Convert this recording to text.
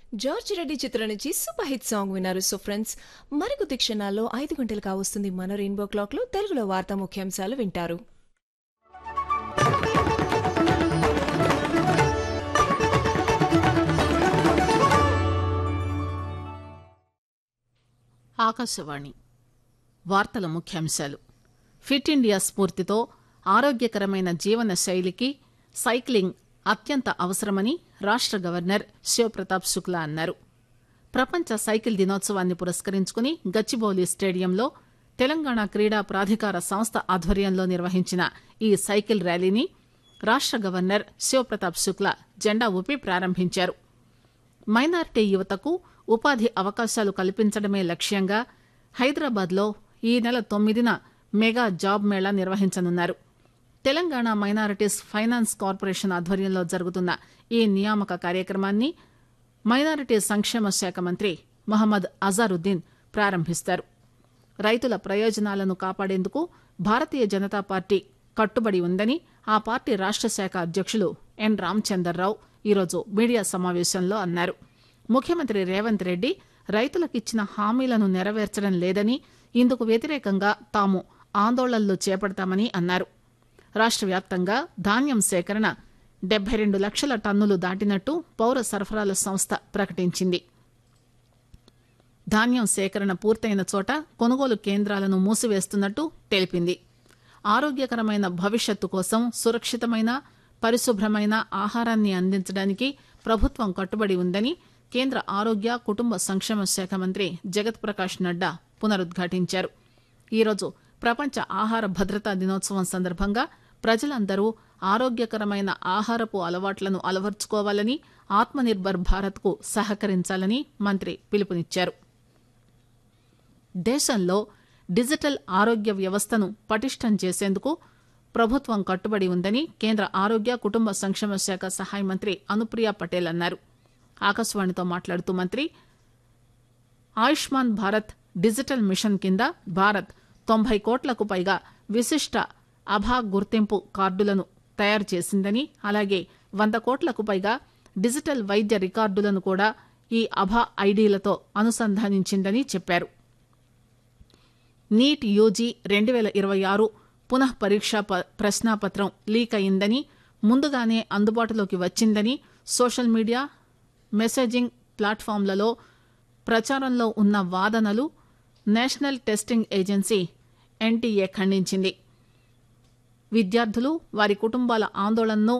George Reddy చిత్రం నుంచి super hit song విన్నారు సో ఫ్రెండ్స్ మరికొద్ది క్షణాల్లో ఐదు గంటలు కావస్తుంది మన రెయిన్బో క్లాక్ లో తెలుగులో వార్తా ముఖ్యాంశాలు వింటారు ఆకాశవాణి వార్తల ముఖ్యాంశాలు ఫిట్ ఇండియా స్ఫూర్తితో ఆరోగ్యకరమైన జీవన శైలికి సైక్లింగ్ అత్యంత అవసరమని రాష్ట గవర్నర్ శివప్రతాప్ శుక్లా అన్నారు ప్రపంచ సైకిల్ దినోత్సవాన్ని పురస్కరించుకుని గచ్చిబౌలి స్టేడియంలో తెలంగాణ క్రీడా ప్రాధికార సంస్థ ఆధ్వర్యంలో నిర్వహించిన ఈ సైకిల్ ర్యాలీని రాష్ట గవర్నర్ శివప్రతాప్ శుక్లా జెండా ఊపి ప్రారంభించారు మైనారిటీ యువతకు ఉపాధి అవకాశాలు కల్పించడమే లక్ష్యంగా హైదరాబాద్లో ఈ నెల తొమ్మిదిన మెగా జాబ్ మేళా నిర్వహించనున్నారు తెలంగాణ మైనారిటీస్ ఫైనాన్స్ కార్పొరేషన్ ఆధ్వర్యంలో జరుగుతున్న ఈ నియామక కార్యక్రమాన్ని మైనారిటీ సంక్షేమ శాఖ మంత్రి మహమ్మద్ అజారుద్దీన్ ప్రారంభిస్తారు రైతుల ప్రయోజనాలను కాపాడేందుకు భారతీయ జనతా పార్టీ కట్టుబడి ఉందని ఆ పార్టీ రాష్ట శాఖ అధ్యక్షులు ఎన్ రామచందర్రావు ఈరోజు మీడియా సమావేశంలో అన్నారు ముఖ్యమంత్రి రేవంత్ రెడ్డి రైతులకిచ్చిన హామీలను నెరవేర్చడం లేదని ఇందుకు వ్యతిరేకంగా తాము ఆందోళనలు చేపడతామని అన్నారు రాష్ట్ర వ్యాప్తంగా ధాన్యం సేకరణ డెబ్బై రెండు లక్షల టన్నులు దాటినట్టు పౌర సరఫరాల సంస్థ ప్రకటించింది ధాన్యం సేకరణ పూర్తయిన చోట కొనుగోలు కేంద్రాలను మూసివేస్తున్నట్టు తెలిపింది ఆరోగ్యకరమైన భవిష్యత్తు కోసం సురక్షితమైన పరిశుభ్రమైన ఆహారాన్ని అందించడానికి ప్రభుత్వం కట్టుబడి ఉందని కేంద్ర ఆరోగ్య కుటుంబ సంక్షేమ శాఖ మంత్రి జగత్ ప్రకాష్ నడ్డా పునరుద్ఘాటించారు ఈరోజు ప్రపంచ ఆహార భద్రతా దినోత్సవం సందర్భంగా ప్రజలందరూ ఆరోగ్యకరమైన ఆహారపు అలవాట్లను అలవర్చుకోవాలని ఆత్మనిర్భర్ భారత్కు సహకరించాలని మంత్రి పిలుపునిచ్చారు దేశంలో డిజిటల్ ఆరోగ్య వ్యవస్థను పటిష్టం చేసేందుకు ప్రభుత్వం కట్టుబడి ఉందని కేంద్ర ఆరోగ్య కుటుంబ సంక్షేమ శాఖ సహాయ మంత్రి అనుప్రియ పటేల్ అన్నారు ఆకాశవాణితో మాట్లాడుతూ మంత్రి ఆయుష్మాన్ భారత్ డిజిటల్ మిషన్ కింద భారత్ తొంభై కోట్లకు పైగా విశిష్ట అభా గుర్తింపు కార్డులను తయారు చేసిందని అలాగే వంద కోట్లకు పైగా డిజిటల్ వైద్య రికార్డులను కూడా ఈ అభా ఐడీలతో అనుసంధానించిందని చెప్పారు నీట్ యూజీ రెండు వేల ఇరవై ఆరు పునః పరీక్షా ప- ప్రశ్నాపత్రం లీక్ అయిందని ముందుగానే అందుబాటులోకి వచ్చిందని సోషల్ మీడియా మెసేజింగ్ ప్లాట్ఫామ్లలో ప్రచారంలో ఉన్న వాదనలు నేషనల్ టెస్టింగ్ ఏజెన్సీ ఎన్టీఏ ఖండించింది విద్యార్థులు వారి కుటుంబాల ఆందోళనను